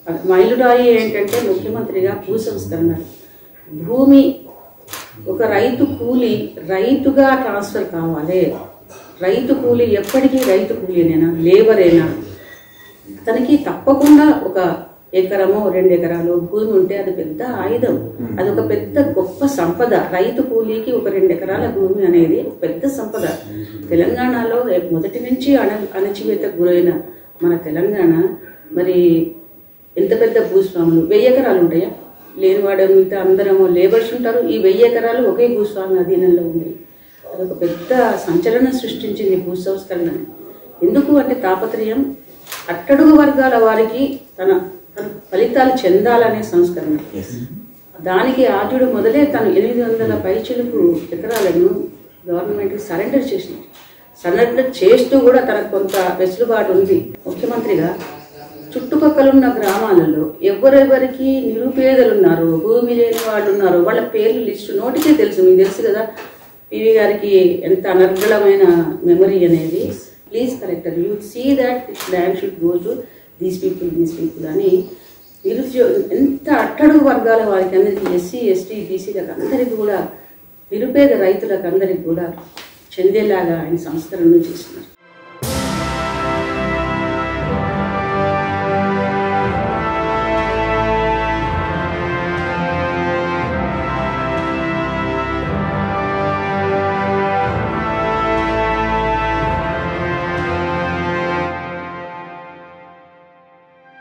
మైలురాయి ఏంటంటే ముఖ్యమంత్రిగా భూ సంస్కరణ భూమి ఒక రైతు కూలి రైతుగా ట్రాన్స్ఫర్ కావాలి రైతు కూలి ఎప్పటికీ రైతు కూలీనేనా లేబరేనా తనకి తప్పకుండా ఒక ఎకరమో రెండు ఎకరాలు భూమి ఉంటే అది పెద్ద ఆయుధం అది ఒక పెద్ద గొప్ప సంపద రైతు కూలీకి ఒక రెండు ఎకరాల భూమి అనేది ఒక పెద్ద సంపద తెలంగాణలో మొదటి నుంచి అణ అణచివేతకు గురైన మన తెలంగాణ మరి ఎంత పెద్ద భూస్వాములు వెయ్యి ఎకరాలు ఉంటాయా లేనివాడు మిగతా అందరము లేబర్స్ ఉంటారు ఈ వెయ్యి ఎకరాలు ఒకే భూస్వామి అధీనంలో ఉంది అదొక పెద్ద సంచలనం సృష్టించింది భూ సంస్కరణ ఎందుకు అంటే తాపత్రయం అట్టడుగు వర్గాల వారికి తన తన ఫలితాలు చెందాలనే సంస్కరణ దానికి ఆద్యుడు మొదలే తను ఎనిమిది వందల పైచిలకు ఎకరాలను గవర్నమెంట్కి సరెండర్ చేసింది సరెండర్ చేస్తూ కూడా తనకు కొంత వెసులుబాటు ఉంది ముఖ్యమంత్రిగా చుట్టుపక్కలున్న గ్రామాలలో ఎవరెవరికి నిరుపేదలు ఉన్నారు భూమి లేని వాళ్ళు ఉన్నారు వాళ్ళ పేర్లు లిస్టు నోటికే తెలుసు మీకు తెలుసు కదా పివి గారికి ఎంత అనర్గళమైన మెమరీ అనేది please collector you see that land should go to these people these people అని నిరుద్యోగ ఎంత అట్టడుగు వర్గాల వారికి అందరికీ ఎస్సీ ఎస్టీ బీసీలకు అందరికీ కూడా నిరుపేద రైతులకు అందరికీ కూడా చెందేలాగా ఆయన సంస్కరణలు చేస్తున్నారు